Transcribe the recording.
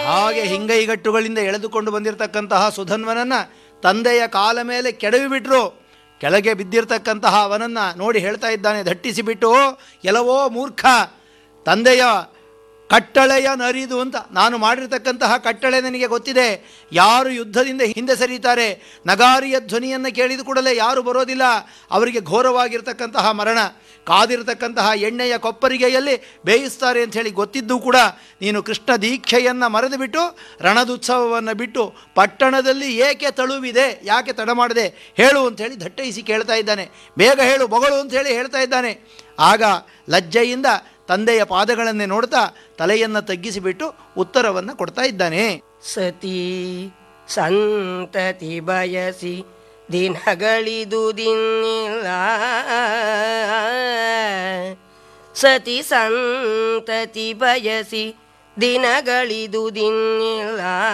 ಹಾಗೆ ಹಿಂಗೈಗಟ್ಟುಗಳಿಂದ ಎಳೆದುಕೊಂಡು ಬಂದಿರತಕ್ಕಂತಹ ಸುಧನ್ವನನ್ನ ತಂದೆಯ ಕಾಲ ಮೇಲೆ ಕೆಡವಿ ಬಿಟ್ರು ಕೆಳಗೆ ಬಿದ್ದಿರ್ತಕ್ಕಂತಹ ಅವನನ್ನು ನೋಡಿ ಹೇಳ್ತಾ ಇದ್ದಾನೆ ದಟ್ಟಿಸಿಬಿಟ್ಟು ಎಲ್ಲವೋ ಮೂರ್ಖ ತಂದೆಯ ಕಟ್ಟಳೆಯ ನರಿದು ಅಂತ ನಾನು ಮಾಡಿರ್ತಕ್ಕಂತಹ ಕಟ್ಟಳೆ ನನಗೆ ಗೊತ್ತಿದೆ ಯಾರು ಯುದ್ಧದಿಂದ ಹಿಂದೆ ಸರಿತಾರೆ ನಗಾರಿಯ ಧ್ವನಿಯನ್ನು ಕೇಳಿದ ಕೂಡಲೇ ಯಾರು ಬರೋದಿಲ್ಲ ಅವರಿಗೆ ಘೋರವಾಗಿರ್ತಕ್ಕಂತಹ ಮರಣ ಕಾದಿರತಕ್ಕಂತಹ ಎಣ್ಣೆಯ ಕೊಪ್ಪರಿಗೆಯಲ್ಲಿ ಬೇಯಿಸ್ತಾರೆ ಅಂತ ಹೇಳಿ ಗೊತ್ತಿದ್ದು ಕೂಡ ನೀನು ಕೃಷ್ಣ ದೀಕ್ಷೆಯನ್ನು ಮರೆದು ಬಿಟ್ಟು ರಣದುತ್ಸವವನ್ನು ಬಿಟ್ಟು ಪಟ್ಟಣದಲ್ಲಿ ಏಕೆ ತಳುವಿದೆ ಯಾಕೆ ತಡ ಮಾಡಿದೆ ಹೇಳು ಅಂಥೇಳಿ ದಟ್ಟೈಸಿ ಕೇಳ್ತಾ ಇದ್ದಾನೆ ಬೇಗ ಹೇಳು ಬೊಗಳು ಅಂಥೇಳಿ ಹೇಳ್ತಾ ಇದ್ದಾನೆ ಆಗ ಲಜ್ಜೆಯಿಂದ ತಂದೆಯ ಪಾದಗಳನ್ನೇ ನೋಡ್ತಾ ತಲೆಯನ್ನು ತಗ್ಗಿಸಿಬಿಟ್ಟು ಉತ್ತರವನ್ನು ಕೊಡ್ತಾ ಇದ್ದಾನೆ ಸತಿ ಸಂತತಿ ಬಯಸಿ ದಿನಗಳಿದು ದಿನ್ನಿಲ್ಲ ಸತಿ ಸಂತತಿ ಬಯಸಿ ದಿನಗಳಿದು ದಿನ್ನಿಲ್ಲ